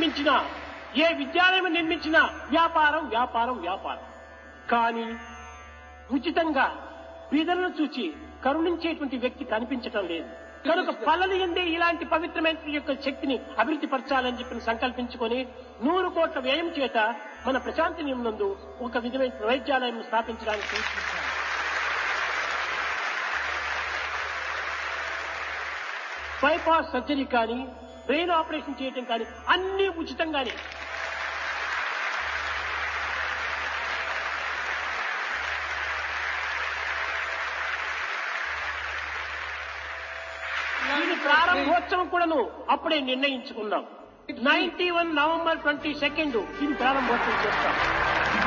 నిర్మించినా ఏ విద్యాలయం నిర్మించినా వ్యాపారం వ్యాపారం వ్యాపారం కానీ ఉచితంగా బీదలను చూచి కరుణించేటువంటి వ్యక్తి కనిపించటం లేదు కనుక పల్లలు ఎందే ఇలాంటి పవిత్రమైన యొక్క శక్తిని అభివృద్ధి పరచాలని చెప్పి సంకల్పించుకొని నూరు కోట్ల వ్యయం చేత మన ప్రశాంతి నందు ఒక విధమైన వైద్యాలయం స్థాపించడానికి ప్రయత్నించాం బైపాస్ సర్జరీ కానీ బ్రెయిన్ ఆపరేషన్ చేయటం కానీ అన్ని ఉచితంగానే దీని ప్రారంభోత్సవం కూడాను అప్పుడే నిర్ణయించుకున్నాం ninety one November twenty second ఇది ప్రారంభోత్సవం చేస్తాం